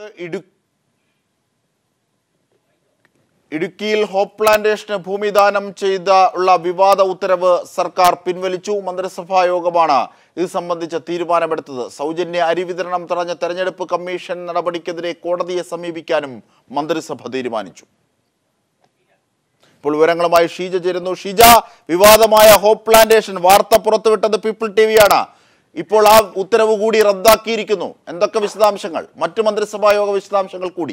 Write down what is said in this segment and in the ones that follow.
ഇടു ഇടുക്കിയിൽ hope plantation ഭൂമിദാനം ചെയ്ത ഉള്ള വിവാദ ഉത്തരവ് സർക്കാർ പിൻവലിച്ചു മന്ത്രിസഭാ യോഗമാണ് ഇത് സംബന്ധിച്ച തീരുമാനമെടുത്തത് സൗജന്യ അരി വിതരണം തടഞ്ഞ തെരഞ്ഞെടുപ്പ് കമ്മീഷൻ നടപടിക്കെതിരെ കോടതിയെ സമീപിക്കാനും മന്ത്രിസഭ തീരുമാനിച്ചു ഇപ്പോൾ വിവരങ്ങളുമായി ഷീജ ചേരുന്നു ഷീജ വിവാദമായ ഹോപ്പ് പ്ലാന്റേഷൻ വാർത്ത പുറത്തുവിട്ടത് പീപ്പിൾ ടി വിയാണ് ഇപ്പോൾ ആ ഉത്തരവ് കൂടി റദ്ദാക്കിയിരിക്കുന്നു എന്തൊക്കെ വിശദാംശങ്ങൾ മറ്റു മന്ത്രിസഭാ യോഗ വിശദാംശങ്ങൾ കൂടി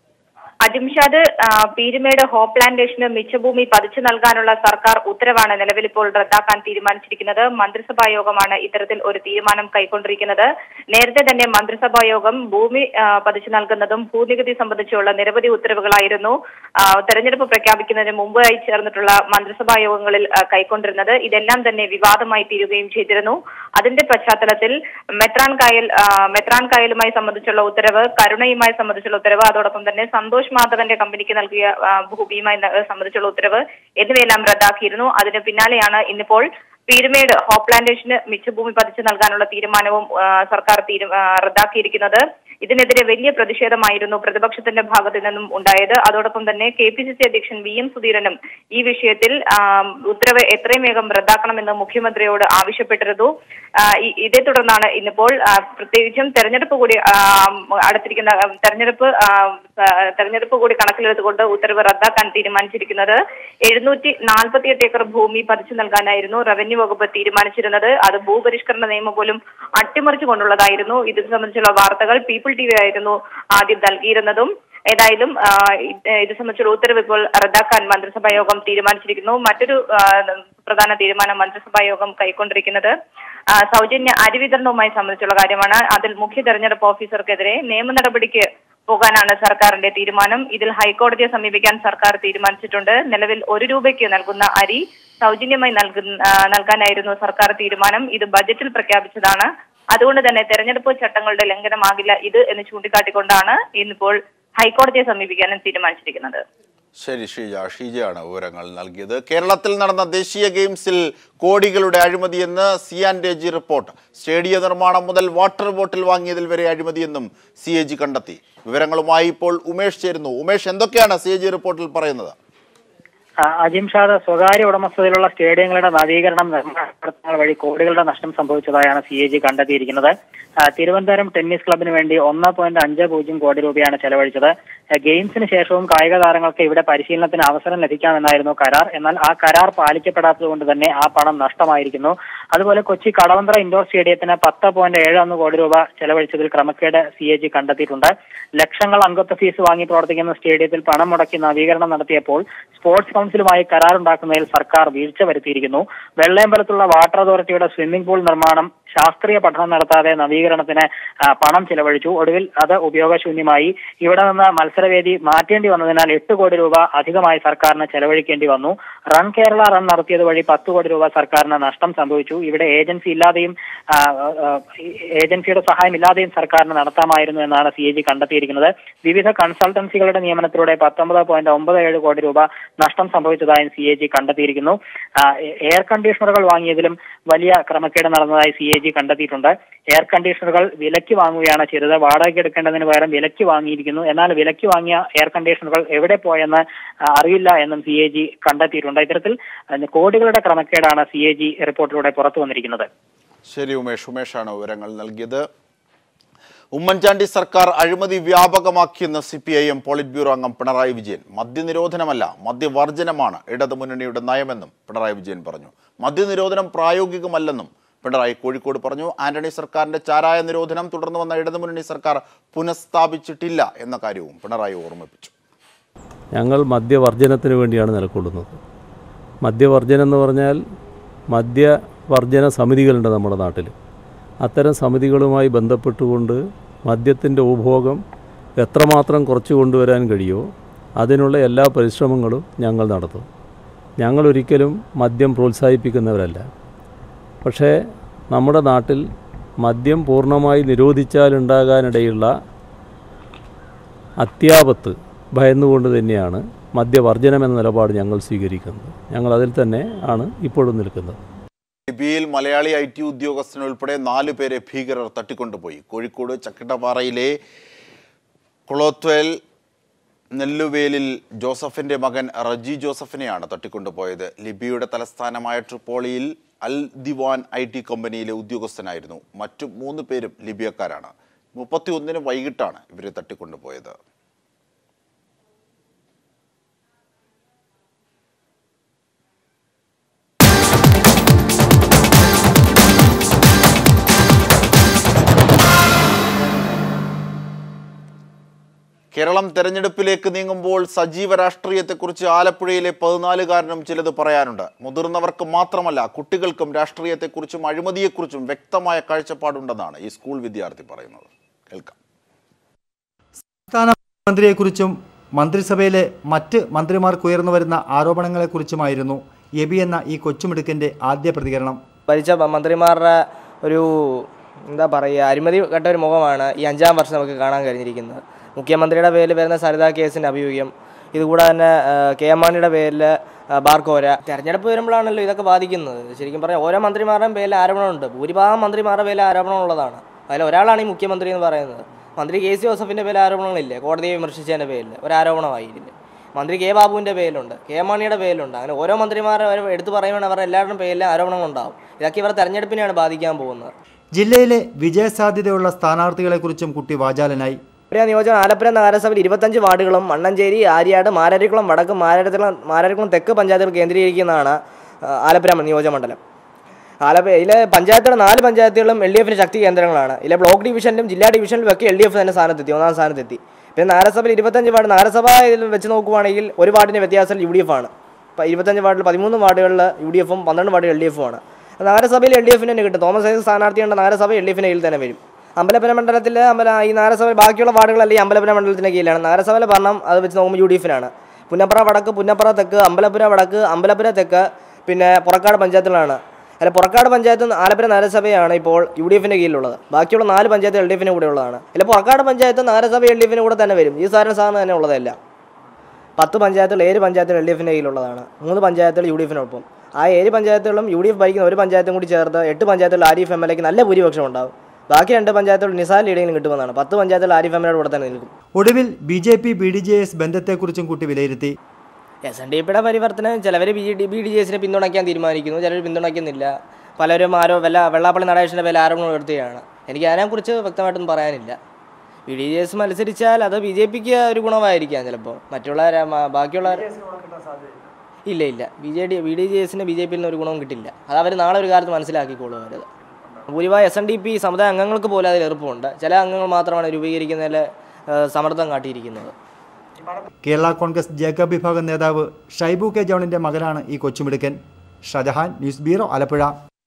അജിംഷാദ് ആ, പീരുമേട് ഹോ പ്ലാന്റേഷന് മിച്ചഭൂമി പതിച്ചു നൽകാനുള്ള സർക്കാർ ഉത്തരവാണ് നിലവിൽ ഇപ്പോൾ റദ്ദാക്കാൻ തീരുമാനിച്ചിരിക്കുന്നത് മന്ത്രിസഭാ യോഗമാണ് ഇത്തരത്തിൽ ഒരു തീരുമാനം കൈക്കൊണ്ടിരിക്കുന്നത് നേരത്തെ തന്നെ മന്ത്രിസഭാ യോഗം ഭൂമി ആ, പതിച്ചു നൽകുന്നതും ഭൂനികുതി സംബന്ധിച്ചുള്ള നിരവധി ഉത്തരവുകളായിരുന്നു ആ, തെരഞ്ഞെടുപ്പ് പ്രഖ്യാപിക്കുന്നതിന് മുമ്പായി ചേർന്നിട്ടുള്ള മന്ത്രിസഭാ യോഗങ്ങളിൽ ആ, കൈക്കൊണ്ടിരുന്നത് ഇതെല്ലാം തന്നെ വിവാദമായി തീരുകയും ചെയ്തിരുന്നു അതിന്റെ പശ്ചാത്തലത്തിൽ മെത്രാൻ കായൽ ആ, മെത്രാൻ കായലുമായി സംബന്ധിച്ചുള്ള ഉത്തരവ് കരുണയുമായി സംബന്ധിച്ചുള്ള ഉത്തരവ് അതോടൊപ്പം തന്നെ സന്തോഷ് മാധവന്റെ കമ്പനിക്ക് നൽകിയ ആ, ഭൂമിയുമായി ന- സംബന്ധിച്ചുള്ള ഉത്തരവ് എന്നിവയെല്ലാം റദ്ദാക്കിയിരുന്നു അതിന് പിന്നാലെയാണ് ഇന്നിപ്പോൾ പീരുമേട് ഹോപ്പ് പ്ലാന്റേഷന് മിച്ചഭൂമി പതിച്ചു നൽകാനുള്ള തീരുമാനവും ആ, സർക്കാർ തീരു- ആ, റദ്ദാക്കിയിരിക്കുന്നത് ഇതിനെതിരെ വലിയ പ്രതിഷേധമായിരുന്നു പ്രതിപക്ഷത്തിന്റെ ഭാഗത്തു നിന്നും ഉണ്ടായത് അതോടൊപ്പം തന്നെ കെ പി സി സി അധ്യക്ഷൻ വി എം സുധീരനും ഈ വിഷയത്തിൽ ആ, ഉത്തരവ് എത്രയും വേഗം റദ്ദാക്കണമെന്ന് മുഖ്യമന്ത്രിയോട് ആവശ്യപ്പെട്ടിരുന്നു ആ, ഇ- ഇതേ തുടർന്നാണ് ഇന്നിപ്പോൾ ആ, പ്രത്യേകിച്ചും തെരഞ്ഞെടുപ്പ് കൂടി ആ, അടുത്തിരിക്കുന്ന ആ, തെരഞ്ഞെടുപ്പ് ആ, ആ, തെരഞ്ഞെടുപ്പ് കൂടി കണക്കിലെടുത്തുകൊണ്ട് ഉത്തരവ് റദ്ദാക്കാൻ തീരുമാനിച്ചിരിക്കുന്നത് എഴുന്നൂറ്റി നാൽപ്പത്തിയെട്ട് ഏക്കർ ഭൂമി പതിച്ചു നൽകാനായിരുന്നു റവന്യൂ വകുപ്പ് തീരുമാനിച്ചിരുന്നത് അത് ഭൂപരിഷ്കരണ നിയമം പോലും അട്ടിമറിച്ചു കൊണ്ടുള്ളതായിരുന്നു ഇത് സംബന്ധിച്ചുള്ള വാർത്തകൾ പീപ്പിൾ ടി വി ആയിരുന്നു ആദ്യം നൽകിയിരുന്നതും ഏതായാലും ആ, ഇത് ഇത് സംബന്ധിച്ചുള്ള ഉത്തരവ് ഇപ്പോൾ റദ്ദാക്കാൻ മന്ത്രിസഭാ യോഗം തീരുമാനിച്ചിരിക്കുന്നു മറ്റൊരു ആ, പ്രധാന തീരുമാനം മന്ത്രിസഭാ യോഗം കൈക്കൊണ്ടിരിക്കുന്നത് ആ, സൗജന്യ അരി വിതരണവുമായി സംബന്ധിച്ചുള്ള കാര്യമാണ് അതിൽ മുഖ്യ തെരഞ്ഞെടുപ്പ് ഓഫീസർക്കെതിരെ നിയമ നടപടിക്ക് പോകാനാണ് സർക്കാരിന്റെ തീരുമാനം ഇതിൽ ഹൈക്കോടതിയെ സമീപിക്കാൻ സർക്കാർ തീരുമാനിച്ചിട്ടുണ്ട് നിലവിൽ ഒരു രൂപയ്ക്ക് നൽകുന്ന അരി സൗജന്യമായി നൽകുന്ന ആ, നൽകാനായിരുന്നു സർക്കാർ തീരുമാനം ഇത് ബജറ്റിൽ പ്രഖ്യാപിച്ചതാണ് അതുകൊണ്ട് തന്നെ തെരഞ്ഞെടുപ്പ് ചട്ടങ്ങളുടെ ലംഘനമാകില്ല ഇത് എന്ന് ചൂണ്ടിക്കാട്ടിക്കൊണ്ടാണ് ഇന്നിപ്പോൾ ഹൈക്കോടതിയെ സമീപിക്കാനും തീരുമാനിച്ചിരിക്കുന്നത് ശരി ഷീജ ഷീജയാണ് വിവരങ്ങൾ നൽകിയത് കേരളത്തിൽ നടന്ന ദേശീയ ഗെയിംസിൽ കോടികളുടെ അഴിമതിയെന്ന് C and A G report സ്റ്റേഡിയ നിർമ്മാണം മുതൽ വാട്ടർ ബോട്ടിൽ വാങ്ങിയതിൽ വരെ അഴിമതിയെന്നും സി എ ജി കണ്ടെത്തി വിവരങ്ങളുമായി ഇപ്പോൾ ഉമേഷ് ചേരുന്നു ഉമേഷ് എന്തൊക്കെയാണ് സി എ ജി റിപ്പോർട്ടിൽ പറയുന്നത് ആ, അജിംഷാദ് സ്വകാര്യ ഉടമസ്ഥതയിലുള്ള സ്റ്റേഡിയങ്ങളുടെ നവീകരണം നിർമ്മാണ പ്രവർത്തനങ്ങൾ വഴി കോടികളുടെ നഷ്ടം സംഭവിച്ചതായാണ് സി എ ജി കണ്ടെത്തിയിരിക്കുന്നത് ആ, തിരുവനന്തപുരം ടെന്നീസ് ക്ലബിന് വേണ്ടി ഒന്ന് പോയിന്റ് അഞ്ച് പൂജ്യം കോടി രൂപയാണ് ചെലവഴിച്ചത് ആ, ഗെയിംസിന് ശേഷവും കായിക താരങ്ങൾക്ക് ഇവിടെ പരിശീലനത്തിന് അവസരം ലഭിക്കാമെന്നായിരുന്നു കരാർ എന്നാൽ ആ കരാർ പാലിക്കപ്പെടാത്തത് കൊണ്ട് തന്നെ ആ പണം നഷ്ടമായിരിക്കുന്നു അതുപോലെ കൊച്ചി കടവന്ത്ര ഇൻഡോർ സ്റ്റേഡിയത്തിന് പത്ത് പോയിന്റ് ഏഴ് ഒന്ന് കോടി രൂപ ചെലവഴിച്ചതിൽ ക്രമക്കേട് സി എ ജി കണ്ടെത്തിയിട്ടുണ്ട് ലക്ഷങ്ങൾ അംഗത്വ ഫീസ് വാങ്ങി പ്രവർത്തിക്കുന്ന സ്റ്റേഡിയത്തിൽ പണം മുടക്കി നവീകരണം നടത്തിയപ്പോൾ സ്പോർട്സ് കൗൺസിലുമായി കരാറുണ്ടാക്കുന്നതിൽ സർക്കാർ വീഴ്ച വരുത്തിയിരിക്കുന്നു വെള്ളയമ്പലത്തുള്ള വാട്ടർ അതോറിറ്റിയുടെ സ്വിമ്മിംഗ് പൂൾ നിർമ്മാണം ശാസ്ത്രീയ പഠനം നടത്താതെ നവീകരണത്തിന് ആ, പണം ചിലവഴിച്ചു ഒടുവിൽ അത് ഉപയോഗശൂന്യമായി ഇവിടെ നിന്ന് മത്സരവേദി മാറ്റേണ്ടി വന്നതിനാൽ എട്ട് കോടി രൂപ അധികമായി സർക്കാരിന് ചെലവഴിക്കേണ്ടി വന്നു റൺ കേരള റൺ നടത്തിയത് വഴി പത്ത് കോടി രൂപ സർക്കാരിന് നഷ്ടം സംഭവിച്ചു ഇവിടെ ഏജൻസി ഇല്ലാതെയും ആ, ആ, ഏജൻസിയുടെ സഹായം ഇല്ലാതെയും സർക്കാരിന് നടത്താമായിരുന്നു എന്നാണ് സി എ ജി കണ്ടെത്തിയിരിക്കുന്നത് വിവിധ കൺസൾട്ടൻസികളുടെ നിയമനത്തിലൂടെ പത്തൊമ്പത് പോയിന്റ് ഒമ്പത് ഏഴ് കോടി രൂപ നഷ്ടം സംഭവിച്ചതായും സി എ ജി കണ്ടെത്തിയിരിക്കുന്നു ആ, എയർ കണ്ടീഷണറുകൾ വാങ്ങിയതിലും വലിയ ക്രമക്കേട് നടന്നതായി സി എ ജി കണ്ടെത്തിയിട്ടുണ്ട് എയർ കണ്ടീഷണറുകൾ വിലയ്ക്ക് വാങ്ങുകയാണ് ചെയ്തത് വാടകയ്ക്ക് എടുക്കേണ്ടതിന് പകരം വിലയ്ക്ക് വാങ്ങിയിരിക്കുന്നു എന്നാൽ വിലയ്ക്ക് വാങ്ങിയ എയർ കണ്ടീഷണറുകൾ എവിടെ പോയെന്ന് ആ, അറിയില്ല എന്നും സി എ ജി കണ്ടെത്തിയിട്ടുണ്ട് ഇത്തരത്തിൽ ആ, കോടികളുടെ ക്രമക്കേടാണ് സി എ ജി റിപ്പോർട്ടിലൂടെ പുറത്തു വന്നിരിക്കുന്നത് ശരി ഉമേഷ് ഉമേഷാണ് വിവരങ്ങൾ നൽകിയത് ഉമ്മൻചാണ്ടി സർക്കാർ അഴിമതി വ്യാപകമാക്കിയെന്ന് C P I M polit bureau അംഗം പിണറായി വിജയൻ മദ്യനിരോധനമല്ല മദ്യവർജനമാണ് ഇടതുമുന്നണിയുടെ നയമെന്നും പിണറായി വിജയൻ പറഞ്ഞു മദ്യനിരോധനം പ്രായോഗികമല്ലെന്നും പിണറായി കോഴിക്കോട് പറഞ്ഞു ആന്റണി സർക്കാരിന്റെ ചാരായ നിരോധനം തുടർന്ന് വന്ന ഇടതുമുന്നണി സർക്കാർ പുനഃസ്ഥാപിച്ചിട്ടില്ല എന്ന കാര്യവും പിണറായി ഓർമ്മിപ്പിച്ചു ഞങ്ങൾ മദ്യവർജനത്തിന് വേണ്ടിയാണ് നിലകൊള്ളുന്നത് മദ്യവർജനം എന്ന് പറഞ്ഞാൽ മദ്യവർജന സമിതികളുണ്ട് നമ്മുടെ നാട്ടിൽ അത്തരം സമിതികളുമായി ബന്ധപ്പെട്ടുകൊണ്ട് മദ്യത്തിൻ്റെ ഉപഭോഗം എത്രമാത്രം കുറച്ച് കൊണ്ടുവരാൻ കഴിയുമോ അതിനുള്ള എല്ലാ പരിശ്രമങ്ങളും ഞങ്ങൾ നടത്തും ഞങ്ങളൊരിക്കലും മദ്യം പ്രോത്സാഹിപ്പിക്കുന്നവരല്ല പക്ഷേ നമ്മുടെ നാട്ടിൽ മദ്യം പൂർണ്ണമായി നിരോധിച്ചാലുണ്ടാകാനിടയുള്ള അത്യാപത്ത് ഭയന്നുകൊണ്ട് തന്നെയാണ് മദ്യവർജനം എന്ന നിലപാട് ഞങ്ങൾ സ്വീകരിക്കുന്നത് ഞങ്ങൾ അതിൽ തന്നെ ആണ് ഇപ്പോഴും നിൽക്കുന്നത് ലിബിയയിൽ മലയാളി ഐ ടി ഉദ്യോഗസ്ഥനുൾപ്പെടെ നാലു പേരെ ഭീകരർ തട്ടിക്കൊണ്ടുപോയി കോഴിക്കോട് ചക്കിട്ടപ്പാറയിലെ കുളോത്വേൽ നെല്ലുവേലിൽ ജോസഫിന്റെ മകൻ റജി ജോസഫിനെയാണ് തട്ടിക്കൊണ്ടുപോയത് ലിബിയയുടെ തലസ്ഥാനമായ ട്രിപ്പോളിയിൽ അൽ ദിവാൻ ഐ ടി കമ്പനിയിലെ ഉദ്യോഗസ്ഥനായിരുന്നു മറ്റു മൂന്ന് പേരും ലിബിയക്കാരാണ് മുപ്പത്തിയൊന്നിന് വൈകിട്ടാണ് ഇവരെ തട്ടിക്കൊണ്ടുപോയത് കേരളം തെരഞ്ഞെടുപ്പിലേക്ക് നീങ്ങുമ്പോൾ സജീവ രാഷ്ട്രീയത്തെക്കുറിച്ച് ആലപ്പുഴയിലെ പതിനാലുകാരനും ചിലത് പറയാനുണ്ട് മുതിർന്നവർക്ക് മാത്രമല്ല കുട്ടികൾക്കും രാഷ്ട്രീയത്തെക്കുറിച്ചും അഴിമതിയെക്കുറിച്ചും വ്യക്തമായ കാഴ്ചപ്പാടുണ്ടെന്നാണ് ഈ സ്കൂൾ വിദ്യാർത്ഥി പറയുന്നത് കേൾക്കാം സംസ്ഥാന മന്ത്രിയെക്കുറിച്ചും മന്ത്രിസഭയിലെ മറ്റ് മന്ത്രിമാർക്ക് ഉയർന്നു വരുന്ന ആരോപണങ്ങളെക്കുറിച്ചുമായിരുന്നു എബി എന്ന ഈ കൊച്ചുമിടുക്കൻ്റെ ആദ്യ പ്രതികരണം ഭരിച്ച മ- മന്ത്രിമാരുടെ ഒരു എന്താ പറയുക അഴിമതി കെട്ട ഒരു മുഖമാണ് ഈ അഞ്ചാം വർഷം നമുക്ക് കാണാൻ കഴിഞ്ഞിരിക്കുന്നത് മുഖ്യമന്ത്രിയുടെ പേരിൽ വരുന്ന സരിത കേസിൻ്റെ അഭിയോഗം ഇതുകൂടാതെ തന്നെ ആ, കെ എം മാണിയുടെ പേരിൽ ആ, ബാർക്കോര തെരഞ്ഞെടുപ്പ് വരുമ്പോഴാണല്ലോ ഇതൊക്കെ ബാധിക്കുന്നത് ശരിക്കും പറഞ്ഞാൽ ഓരോ മന്ത്രിമാരുടെയും പേരിൽ ആരോപണമുണ്ട് ഭൂരിഭാഗം മന്ത്രിമാരുടെ പേരിൽ ആരോപണമുള്ളതാണ് അതിൽ ഒരാളാണ് ഈ മുഖ്യമന്ത്രി എന്ന് പറയുന്നത് മന്ത്രി കെ സി ജോസഫിൻ്റെ പേരിൽ ആരോപണങ്ങളില്ലേ കോടതിയെ വിമർശിച്ചതിൻ്റെ പേരിൽ ഒരാരോപണമായിരുന്നില്ല മന്ത്രി കെ ബാബുവിൻ്റെ പേരിലുണ്ട് കെ എം മാണിയുടെ പേരിലുണ്ട് അങ്ങനെ ഓരോ മന്ത്രിമാരെ അവർ എടുത്തു പറയുമ്പോൾ അവരുടെ എല്ലാവരുടെയും പേരിൽ ആരോപണങ്ങളുണ്ടാവും ഇതൊക്കെ ഇവരുടെ തെരഞ്ഞെടുപ്പിനെയാണ് ബാധിക്കാൻ പോകുന്നത് ജില്ലയിലെ വിജയസാധ്യതയുള്ള സ്ഥാനാർത്ഥികളെക്കുറിച്ചും കുട്ടി വാചാലനായി ആലപ്പുഴ നിയോജകം ആലപ്പുഴ നഗരസഭയിൽ ഇരുപത്തഞ്ച് വാർഡുകളും മണ്ണഞ്ചേരി ആര്യാട് മാരാരിക്കുളം വടക്ക് മാരാരിക്കുളം മാരാരിക്കുളം തെക്ക് പഞ്ചായത്തുകൾ കേന്ദ്രീകരിക്കുന്നതാണ് ആ, ആലപ്പുഴ നിയോജകമണ്ഡലം ആലപ്പുഴ ഇതിലെ പഞ്ചായത്തുകൾ നാല് പഞ്ചായത്തുകളും എൽ ഡി എഫിൻ്റെ ശക്തി കേന്ദ്രങ്ങളാണ് ഇതിലെ ബ്ലോക്ക് ഡിവിഷനിലും ജില്ലാ ഡിവിഷനിലും ഒക്കെ എൽ ഡി എഫ് തന്നെ സ്ഥാനത്തെത്തി ഒന്നാം സ്ഥാനത്തെത്തി പിന്നെ നഗരസഭയിൽ ഇരുപത്തഞ്ച് വാർഡ് നഗരസഭ ഇതിൽ വെച്ച് നോക്കുവാണെങ്കിൽ ഒരു വാർഡിൻ്റെ വ്യത്യാസം യു ഡി എഫ് ആണ് ഇപ്പോൾ ഇരുപത്തഞ്ച് വാർഡിൽ പതിമൂന്ന് വാർഡുകളിൽ യു ഡി എഫും പന്ത്രണ്ട് വാർഡിൽ എൽ ഡി എഫും ആണ് നഗരസഭയിൽ എൽ ഡി എഫിന് തന്നെ കിട്ടും തോമസ് ഐസക് സ്ഥാനാർത്ഥിയുണ്ട് നഗരസഭ എൽ ഡി എഫിൻ്റെ കീഴിൽ തന്നെ വരും അമ്പലപ്പുര മണ്ഡലത്തിൽ അമ്പല ഈ നഗരസഭ ബാക്കിയുള്ള വാർഡുകളെല്ലാം ഈ അമ്പലപ്പുര മണ്ഡലത്തിൻ്റെ കീഴിലാണ് നഗരസഭയിലെ ഭരണം അത് വെച്ച് നോക്കുമ്പോൾ യു ഡി എഫിനാണ് പുന്നപ്പുറ വടക്ക് പുന്നപ്പുറ തെക്ക് അമ്പലപ്പുര വടക്ക് അമ്പലപ്പുര തെക്ക് പിന്നെ പുറക്കാട് പഞ്ചായത്തുകളാണ് അല്ല പുറക്കാട് പഞ്ചായത്ത് ആലപ്പുഴ നഗരസഭയാണ് ഇപ്പോൾ യു ഡി എഫിൻ്റെ കീഴിലുള്ളത് ബാക്കിയുള്ള നാല് പഞ്ചായത്ത് എൽ ഡി എഫിന് കൂടെ ഉള്ളതാണ് അല്ല പുറക്കാട് പഞ്ചായത്ത് നഗരസഭ എൽ ഡി എഫിന് കൂടെ തന്നെ വരും ഈ സാധനം സാധനം തന്നെ ഉള്ളതല്ല പത്ത് പഞ്ചായത്തുകൾ ഏഴ് പഞ്ചായത്തുകൾ എൽ ഡി എഫിൻ്റെ കയ്യിലുള്ളതാണ് മൂന്ന് പഞ്ചായത്തുകൾ യു ഡി എഫിനൊപ്പം ആ ഏഴ് പഞ്ചായത്തുകളും യു ഡി എഫ് ഭരിക്കുന്ന ഒരു പഞ്ചായത്തും കൂടി ചേർത്ത് എട്ട് പഞ്ചായത്തുകൾ ആരിഫ് എം എൽ എക്ക് നല്ല ഭൂരിപക്ഷം ഉണ്ടാവും ബാക്കി രണ്ട് പഞ്ചായത്തുകൾ നിസാർ ലീഡിങ്ങിലും കിട്ടുമെന്നാണ് പത്ത് പഞ്ചായത്തുകൾ ആരിഫ് എം എൽ കൂടെ തന്നെ നിൽക്കും ഒടുവിൽ B J P B D J S ബന്ധത്തെക്കുറിച്ചും കുട്ടി വിലയിരുത്തി എസ് എൻ ഡി പിയുടെ പരിവർത്തനം ചിലവർ B D B D G എസിനെ പിന്തുണയ്ക്കാൻ തീരുമാനിക്കുന്നു ചിലർ പിന്തുണയ്ക്കുന്നില്ല പലരും ആരോ വെള്ള വെള്ളാപ്പള്ളി നടേശൻ്റെ പേരിൽ ആരോപണം ഉയർത്തുകയാണ് എനിക്ക് അതിനെക്കുറിച്ച് വ്യക്തമായിട്ടൊന്നും പറയാനില്ല ബി ഡി ജി എസ് മത്സരിച്ചാൽ അത് ബി ജെ പിക്ക് ഒരു ഗുണമായിരിക്കാം ചിലപ്പോൾ മറ്റുള്ള ര- മ- ബാക്കിയുള്ള ഇല്ല ഇല്ല B J D B D J എസിന് ബി ജെ പിയിൽ നിന്ന് ഒരു ഗുണവും കിട്ടില്ല അത് അവർ നാളെ ഒരു കാലത്ത് മനസ്സിലാക്കിക്കോളും അവരത് ഭൂരിഭാഗം എസ് എൻ ഡി പി സമുദായ അംഗങ്ങൾക്ക് പോലും അതിൽ എളുപ്പമുണ്ട് ചില അംഗങ്ങൾ മാത്രമാണ് രൂപീകരിക്കുന്നതിൽ ഏഹ്, സമ്മർദ്ദം കാട്ടിയിരിക്കുന്നത് കേരള കോൺഗ്രസ് ജേക്കബ് വിഭാഗം നേതാവ് ഷൈബു കെ ജോണിന്റെ മകനാണ് ഈ കൊച്ചുമിടുക്കൻ ഷജഹാൻ ന്യൂസ് ബ്യൂറോ ആലപ്പുഴ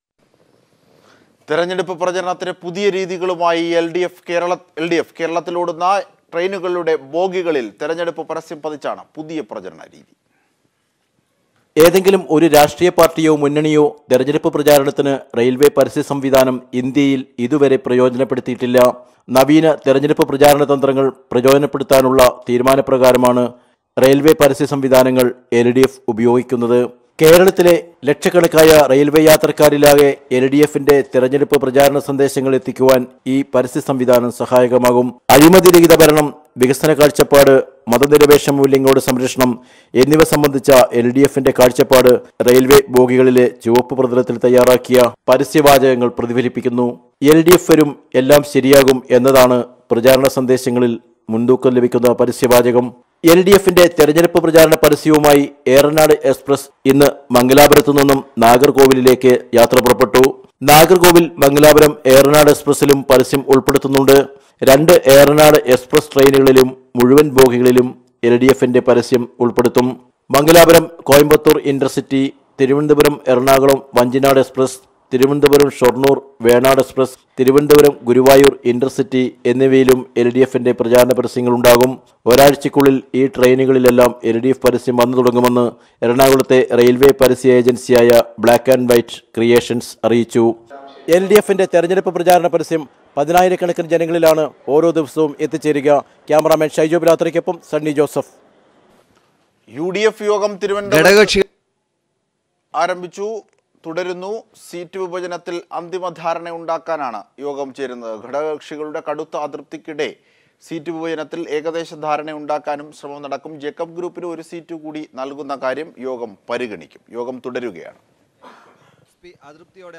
തെരഞ്ഞെടുപ്പ് പ്രചരണത്തിന് പുതിയ രീതികളുമായി L D F Kerala L D F കേരളത്തിലോടുന്ന ട്രെയിനുകളുടെ ബോഗികളിൽ തെരഞ്ഞെടുപ്പ് പരസ്യം പതിച്ചാണ് പുതിയ പ്രചരണ രീതി ഏതെങ്കിലും ഒരു രാഷ്ട്രീയ പാർട്ടിയോ മുന്നണിയോ തെരഞ്ഞെടുപ്പ് പ്രചാരണത്തിന് റെയിൽവേ പരസ്യ സംവിധാനം ഇന്ത്യയിൽ ഇതുവരെ പ്രയോജനപ്പെടുത്തിയിട്ടില്ല നവീന തെരഞ്ഞെടുപ്പ് പ്രചാരണ തന്ത്രങ്ങൾ പ്രയോജനപ്പെടുത്താനുള്ള തീരുമാനപ്രകാരമാണ് റെയിൽവേ പരസ്യ സംവിധാനങ്ങൾ എൽ ഡി എഫ് ഉപയോഗിക്കുന്നത് കേരളത്തിലെ ലക്ഷക്കണക്കായ റെയിൽവേ യാത്രക്കാരിലാകെ എൽ ഡി എഫിന്റെ തെരഞ്ഞെടുപ്പ് പ്രചാരണ സന്ദേശങ്ങൾ എത്തിക്കുവാൻ ഈ പരസ്യ സംവിധാനം സഹായകമാകും അഴിമതിരഹിത ഭരണം വികസന കാഴ്ചപ്പാട് മതനിരപേക്ഷ മൂല്യങ്ങളുടെ സംരക്ഷണം എന്നിവ സംബന്ധിച്ച എൽ ഡി എഫിന്റെ കാഴ്ചപ്പാട് റെയിൽവേ ബോഗികളിലെ ചുവപ്പ് പ്രതലത്തിൽ തയ്യാറാക്കിയ പരസ്യവാചകങ്ങൾ പ്രതിഫലിപ്പിക്കുന്നു എൽ ഡി എഫ് വരും എല്ലാം ശരിയാകും എന്നതാണ് പ്രചാരണ സന്ദേശങ്ങളിൽ മുൻതൂക്കം ലഭിക്കുന്ന പരസ്യവാചകം എൽ ഡി എഫിന്റെ തെരഞ്ഞെടുപ്പ് പ്രചാരണ പരസ്യവുമായി ഏറനാട് എക്സ്പ്രസ് ഇന്ന് മംഗലാപുരത്തു നിന്നും നാഗർകോവിലിലേക്ക് യാത്ര പുറപ്പെട്ടു നാഗർകോവിൽ മംഗലാപുരം ഏറനാട് എക്സ്പ്രസിലും പരസ്യം ഉൾപ്പെടുത്തുന്നുണ്ട് രണ്ട് ഏറനാട് എക്സ്പ്രസ് ട്രെയിനുകളിലും മുഴുവൻ ബോഗികളിലും എൽ ഡി എഫിന്റെ പരസ്യം ഉൾപ്പെടുത്തും Mangalapuram Coimbatore intercity Thiruvananthapuram Ernakulam Vanchinad express Thiruvananthapuram Shoranur Venad express Thiruvananthapuram Guruvayur intercity എന്നിവയിലും എൽ ഡി എഫിന്റെ പ്രചാരണ പരസ്യങ്ങളുണ്ടാകും ഒരാഴ്ചയ്ക്കുള്ളിൽ ഈ ട്രെയിനുകളിലെല്ലാം എൽ ഡി എഫ് പരസ്യം വന്നു തുടങ്ങുമെന്ന് എറണാകുളത്തെ റെയിൽവേ പരസ്യ ഏജൻസിയായ ബ്ലാക്ക് ആൻഡ് വൈറ്റ് ക്രിയേഷൻസ് അറിയിച്ചു എൽ ഡി എഫിന്റെ തെരഞ്ഞെടുപ്പ് പ്രചാരണ പരസ്യം പതിനായിരക്കണക്കിന് ജനങ്ങളിലാണ് ഓരോ ദിവസവും എത്തിച്ചേരുക ക്യാമറാമാൻ ഷൈജോ ബിലാത്രയ്ക്കൊപ്പം Sunny Joseph U D F യോഗം തിരുവനന്തപുരം ആരംഭിച്ചു തുടരുന്നു സീറ്റ് വിഭജനത്തിൽ അന്തിമ ധാരണ ഉണ്ടാക്കാനാണ് യോഗം ചേരുന്നത് ഘടകകക്ഷികളുടെ കടുത്ത അതൃപ്തിക്കിടെ സീറ്റ് വിഭജനത്തിൽ ഏകദേശ ധാരണ ഉണ്ടാക്കാനും ശ്രമം നടക്കും ജേക്കബ് ഗ്രൂപ്പിന് ഒരു സീറ്റ് കൂടി നൽകുന്ന കാര്യം യോഗം പരിഗണിക്കും യോഗം തുടരുകയാണ് പി അതൃപ്തിയോടെ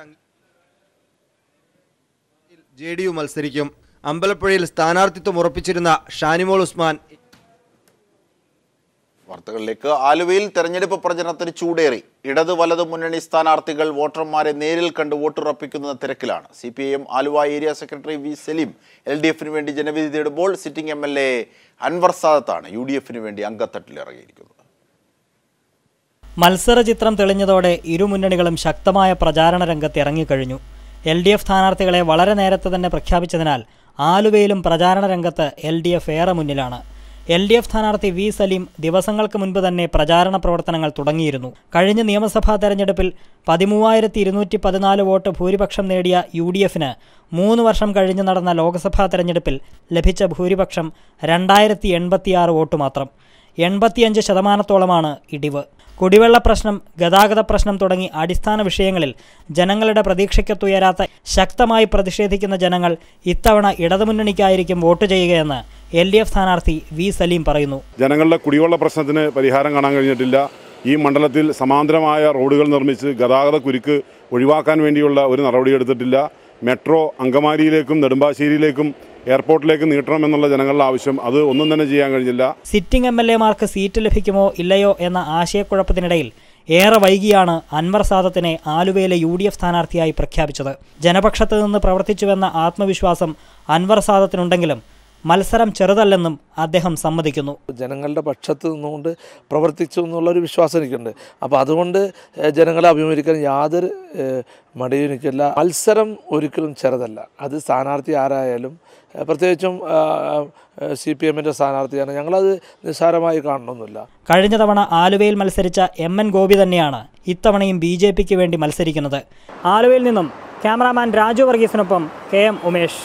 ജെ ഡി യു മത്സരിക്കും അമ്പലപ്പുഴയിൽ സ്ഥാനാർത്ഥിത്വം ഉറപ്പിച്ചിരുന്ന ഷാനിമോൾ ഉസ്മാൻ വാർത്തകളിലേക്ക് ആലുവയിൽ തെരഞ്ഞെടുപ്പ് പ്രചരണത്തിന് ചൂടേറി ഇടത് വലത് മുന്നണി സ്ഥാനാർത്ഥികൾ വോട്ടർമാരെ നേരിൽ കണ്ട് വോട്ടുറപ്പിക്കുന്ന തിരക്കിലാണ് C P I M Aluva area secretary V Saleem L D എഫിന് വേണ്ടി ജനവിധി തേടുമ്പോൾ sitting M L A Anwar സാദത്താണ് യു ഡി എഫിന് വേണ്ടി അങ്കത്തട്ടിലിറങ്ങിയിരിക്കുന്നത് മത്സര ചിത്രം തെളിഞ്ഞതോടെ ഇരു മുന്നണികളും ശക്തമായ പ്രചാരണ രംഗത്ത് ഇറങ്ങിക്കഴിഞ്ഞു എൽ ഡി എഫ് സ്ഥാനാർത്ഥികളെ വളരെ നേരത്തെ തന്നെ പ്രഖ്യാപിച്ചതിനാൽ ആലുവയിലും പ്രചാരണ രംഗത്ത് എൽ ഡി എഫ് ഏറെ മുന്നിലാണ് എൽ ഡി എഫ് സ്ഥാനാർത്ഥി വി സലീം ദിവസങ്ങൾക്ക് മുൻപ് തന്നെ പ്രചാരണ പ്രവർത്തനങ്ങൾ തുടങ്ങിയിരുന്നു കഴിഞ്ഞ നിയമസഭാ തെരഞ്ഞെടുപ്പിൽ പതിമൂവായിരത്തി ഇരുന്നൂറ്റി പതിനാല് വോട്ട് ഭൂരിപക്ഷം നേടിയ യു ഡി എഫിന് മൂന്ന് വർഷം കഴിഞ്ഞ് നടന്ന ലോക്സഭാ തെരഞ്ഞെടുപ്പിൽ ലഭിച്ച ഭൂരിപക്ഷം രണ്ടായിരത്തി എൺപത്തിയാറ് വോട്ട് മാത്രം എൺപത്തിയഞ്ച് ശതമാനത്തോളമാണ് ഇടിവ് കുടിവെള്ള പ്രശ്നം ഗതാഗത പ്രശ്നം തുടങ്ങി അടിസ്ഥാന വിഷയങ്ങളിൽ ജനങ്ങളുടെ പ്രതീക്ഷയ്ക്കൊത്തുയരാത്ത ശക്തമായി പ്രതിഷേധിക്കുന്ന ജനങ്ങൾ ഇത്തവണ ഇടതുമുന്നണിക്കായിരിക്കും വോട്ട് ചെയ്യുകയെന്ന് എൽ ഡി എഫ് സ്ഥാനാർത്ഥി വി സലീം പറയുന്നു ജനങ്ങളുടെ കുടിവെള്ള പ്രശ്നത്തിന് പരിഹാരം കാണാൻ കഴിഞ്ഞിട്ടില്ല ഈ മണ്ഡലത്തിൽ സമാന്തരമായ റോഡുകൾ നിർമ്മിച്ച് ഗതാഗത കുരുക്ക് ഒഴിവാക്കാൻ വേണ്ടിയുള്ള ഒരു നടപടിയെടുത്തിട്ടില്ല മെട്രോ അങ്കമാലിയിലേക്കും നെടുമ്പാശ്ശേരിയിലേക്കും എയർപോർട്ടിലേക്ക് നീട്ടണമെന്നുള്ള ജനങ്ങളുടെ ആവശ്യം അത് ഒന്നും തന്നെ ചെയ്യാൻ കഴിഞ്ഞില്ല സിറ്റിംഗ് എം എൽ എമാർക്ക് സീറ്റ് ലഭിക്കുമോ ഇല്ലയോ എന്ന ആശയക്കുഴപ്പത്തിനിടയിൽ ഏറെ വൈകിയാണ് അൻവർ സാദത്തിനെ ആലുവയിലെ യു ഡി എഫ് സ്ഥാനാർത്ഥിയായി പ്രഖ്യാപിച്ചത് ജനപക്ഷത്ത് നിന്ന് പ്രവർത്തിച്ചുവെന്ന ആത്മവിശ്വാസം അൻവർ സാദത്തിനുണ്ടെങ്കിലും മത്സരം ചെറുതല്ലെന്നും അദ്ദേഹം സമ്മതിക്കുന്നു ജനങ്ങളുടെ പക്ഷത്ത് നിന്നുകൊണ്ട് പ്രവർത്തിച്ചു എന്നുള്ളൊരു വിശ്വാസം എനിക്കുണ്ട് അപ്പോൾ അതുകൊണ്ട് ഏഹ്, ജനങ്ങളെ അഭിമുഖീകരിക്കാൻ യാതൊരു ഏഹ്, മടിയും എനിക്കില്ല മത്സരം ഒരിക്കലും ചെറുതല്ല അത് സ്ഥാനാർത്ഥി ആരായാലും ഏഹ്, പ്രത്യേകിച്ചും സി പി എമ്മിൻ്റെ സ്ഥാനാർത്ഥിയാണ് ഞങ്ങളത് നിസ്സാരമായി കാണണമെന്നില്ല കഴിഞ്ഞ തവണ ആലുവയിൽ മത്സരിച്ച എം എൻ ഗോപി തന്നെയാണ് ഇത്തവണയും ബി ജെ പിക്ക് വേണ്ടി മത്സരിക്കുന്നത് ആലുവയിൽ നിന്നും ക്യാമറാമാൻ രാജു വർഗീസിനൊപ്പം കെ എം ഉമേഷ്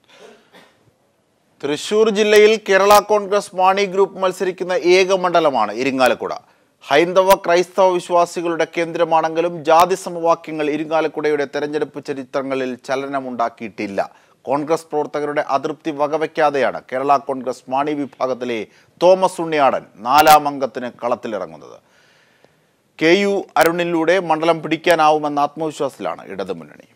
തൃശൂർ ജില്ലയിൽ കേരള കോൺഗ്രസ് മാണി ഗ്രൂപ്പ് മത്സരിക്കുന്ന ഏക മണ്ഡലമാണ് ഇരിങ്ങാലക്കുട ഹൈന്ദവ ക്രൈസ്തവ വിശ്വാസികളുടെ കേന്ദ്രമാണെങ്കിലും ജാതി സമവാക്യങ്ങൾ ഇരിങ്ങാലക്കുടയുടെ തെരഞ്ഞെടുപ്പ് ചരിത്രങ്ങളിൽ ചലനമുണ്ടാക്കിയിട്ടില്ല കോൺഗ്രസ് പ്രവർത്തകരുടെ അതൃപ്തി വകവയ്ക്കാതെയാണ് കേരള കോൺഗ്രസ് മാണി വിഭാഗത്തിലെ തോമസ് ഉണ്ണിയാടൻ നാലാം അംഗത്തിന് കളത്തിലിറങ്ങുന്നത് കെ യു അരുണിലൂടെ മണ്ഡലം പിടിക്കാനാവുമെന്ന ആത്മവിശ്വാസത്തിലാണ് ഇടതുമുന്നണി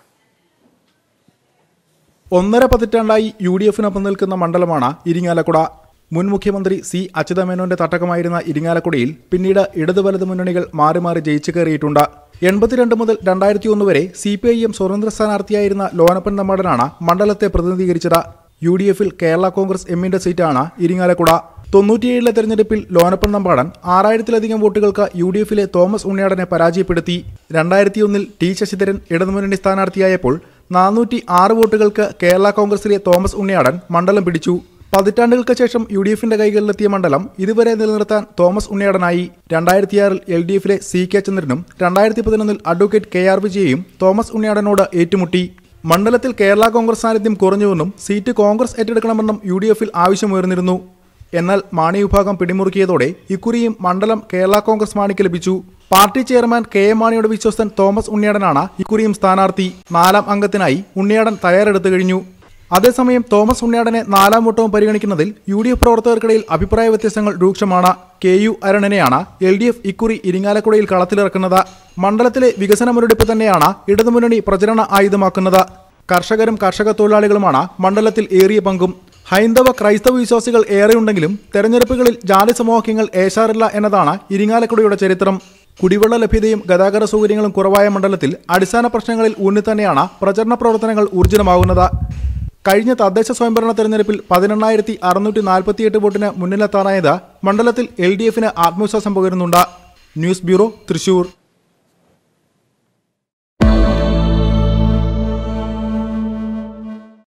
ഒന്നര പതിറ്റാണ്ടായി യു ഡി എഫിനൊപ്പം നിൽക്കുന്ന മണ്ഡലമാണ് ഇരിങ്ങാലക്കുട മുൻ മുഖ്യമന്ത്രി സി അച്യുതമേനോന്റെ തട്ടകമായിരുന്ന ഇരിങ്ങാലക്കുടയിൽ പിന്നീട് ഇടതു വലത് മുന്നണികൾ മാറി മാറി ജയിച്ചു കയറിയിട്ടുണ്ട് എൺപത്തിരണ്ട് മുതൽ രണ്ടായിരത്തി ഒന്ന് വരെ സി പി ഐ എം സ്വതന്ത്ര സ്ഥാനാർത്ഥിയായിരുന്ന ലോനപ്പൻ നമ്മടനാണ് മണ്ഡലത്തെ പ്രതിനിധീകരിച്ചത് യു ഡി എഫിൽ കേരള കോൺഗ്രസ് എമ്മിന്റെ സീറ്റാണ് ഇരിങ്ങാലക്കുട തൊണ്ണൂറ്റിയേഴിലെ തെരഞ്ഞെടുപ്പിൽ ലോനപ്പൻ നമ്പാടൻ ആറായിരത്തിലധികം വോട്ടുകൾക്ക് യു ഡി എഫിലെ തോമസ് ഉണ്ണിയാടനെ പരാജയപ്പെടുത്തി രണ്ടായിരത്തിയൊന്നിൽ ടി ശശിധരൻ ഇടതുമുന്നണി സ്ഥാനാർത്ഥിയായപ്പോൾ നാനൂറ്റി ആറ് വോട്ടുകൾക്ക് കേരള കോൺഗ്രസിലെ തോമസ് ഉണ്ണിയാടൻ മണ്ഡലം പിടിച്ചു പതിറ്റാണ്ടുകൾക്ക് ശേഷം യു ഡി എഫിന്റെ കൈകളിലെത്തിയ മണ്ഡലം ഇതുവരെ നിലനിർത്താൻ തോമസ് ഉണ്ണിയാടനായി രണ്ടായിരത്തിയാറിൽ എൽ ഡി എഫിലെ സി കെ ചന്ദ്രനും രണ്ടായിരത്തി പതിനൊന്നിൽ അഡ്വക്കേറ്റ് കെ ആർ വിജയയും തോമസ് ഉണ്ണിയാടനോട് ഏറ്റുമുട്ടി മണ്ഡലത്തിൽ കേരള കോൺഗ്രസ് സാന്നിധ്യം കുറഞ്ഞുവെന്നും സീറ്റ് കോൺഗ്രസ് ഏറ്റെടുക്കണമെന്നും യു ഡി എഫിൽ ആവശ്യമുയർന്നിരുന്നു എന്നാൽ മാണി വിഭാഗം പിടിമുറുക്കിയതോടെ ഇക്കുറിയും മണ്ഡലം കേരള കോൺഗ്രസ് മാണിക്ക് ലഭിച്ചു പാർട്ടി ചെയർമാൻ കെ എം മാണിയുടെ വിശ്വസ്തൻ തോമസ് ഉണ്ണിയാടനാണ് ഇക്കുറിയും സ്ഥാനാർത്ഥി നാലാം അംഗത്തിനായി ഉണ്ണിയാടൻ തയ്യാറെടുത്തു കഴിഞ്ഞു അതേസമയം തോമസ് ഉണ്ണിയാടനെ നാലാം വട്ടവും പരിഗണിക്കുന്നതിൽ യു ഡി എഫ് പ്രവർത്തകർക്കിടയിൽ അഭിപ്രായ വ്യത്യാസങ്ങൾ രൂക്ഷമാണ് കെ യു അരുണനെയാണ് എൽ ഡി എഫ് ഇക്കുറി ഇരിങ്ങാലക്കുടയിൽ കളത്തിലിറക്കുന്നത് മണ്ഡലത്തിലെ വികസന മുരടിപ്പ് തന്നെയാണ് ഇടതുമുന്നണി പ്രചരണ ആയുധമാക്കുന്നത് കർഷകരും കർഷക തൊഴിലാളികളുമാണ് മണ്ഡലത്തിൽ ഏറിയ പങ്കും ഹൈന്ദവ ക്രൈസ്തവ വിശ്വാസികൾ ഏറെയുണ്ടെങ്കിലും തെരഞ്ഞെടുപ്പുകളിൽ ജാതി സമവാക്യങ്ങൾ ഏശാറില്ല എന്നതാണ് ഇരിങ്ങാലക്കുടയുടെ ചരിത്രം കുടിവെള്ള ലഭ്യതയും ഗതാഗത സൗകര്യങ്ങളും കുറവായ മണ്ഡലത്തിൽ അടിസ്ഥാന പ്രശ്നങ്ങളിൽ ഊന്നി തന്നെയാണ് പ്രചരണ പ്രവർത്തനങ്ങൾ ഊർജിതമാകുന്നത് കഴിഞ്ഞ തദ്ദേശ സ്വയംഭരണ തെരഞ്ഞെടുപ്പിൽ പതിനെണ്ണായിരത്തി അറുന്നൂറ്റി നാൽപ്പത്തിയെട്ട് വോട്ടിന് മുന്നിലെത്താനായത് മണ്ഡലത്തിൽ എൽ ഡി എഫിന് ആത്മവിശ്വാസം പകരുന്നുണ്ട് ന്യൂസ് ബ്യൂറോ തൃശൂർ